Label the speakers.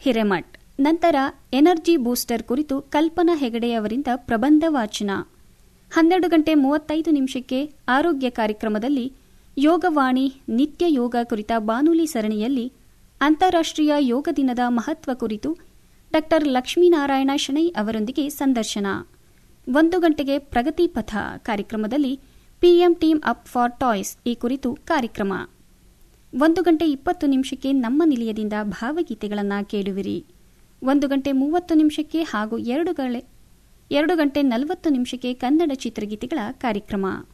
Speaker 1: ಹಿರೇಮಠ್ ನಂತರ energy booster ಕುರಿತು ಕಲ್ಪನಾ ಹೆಗಡೆಯವರಿಂದ ಪ್ರಬಂಧ ವಾಚನ ಹನ್ನೆರಡು ಗಂಟೆ ಮೂವತ್ತೈದು ನಿಮಿಷಕ್ಕೆ ಆರೋಗ್ಯ ಕಾರ್ಯಕ್ರಮದಲ್ಲಿ ಯೋಗವಾಣಿ ನಿತ್ಯ ಯೋಗ ಕುರಿತ ಬಾನುಲಿ ಸರಣಿಯಲ್ಲಿ ಅಂತಾರಾಷ್ಟ್ರೀಯ ಯೋಗ ದಿನದ ಮಹತ್ವ ಕುರಿತು ಡಾ ಲಕ್ಷ್ಮೀನಾರಾಯಣ ಶಣೈ ಅವರೊಂದಿಗೆ ಸಂದರ್ಶನ ಒಂದು ಗಂಟೆಗೆ ಪ್ರಗತಿ ಪಥ ಕಾರ್ಯಕ್ರಮದಲ್ಲಿ PM team up for toys ಈ ಕುರಿತು ಕಾರ್ಯಕ್ರಮ ಒಂದು ಗಂಟೆ ಇಪ್ಪತ್ತು ನಿಮಿಷಕ್ಕೆ ನಮ್ಮ ನಿಲಯದಿಂದ ಭಾವಗೀತೆಗಳನ್ನು ಕೇಳುವಿರಿ ಒಂದು ಗಂಟೆ ಮೂವತ್ತು ನಿಮಿಷಕ್ಕೆ ಹಾಗೂ ಎರಡು ಗಳೆ ಎರಡು ಗಂಟೆ ನಲವತ್ತು ನಿಮಿಷಕ್ಕೆ ಕನ್ನಡ ಚಿತ್ರಗೀತೆಗಳ ಕಾರ್ಯಕ್ರಮ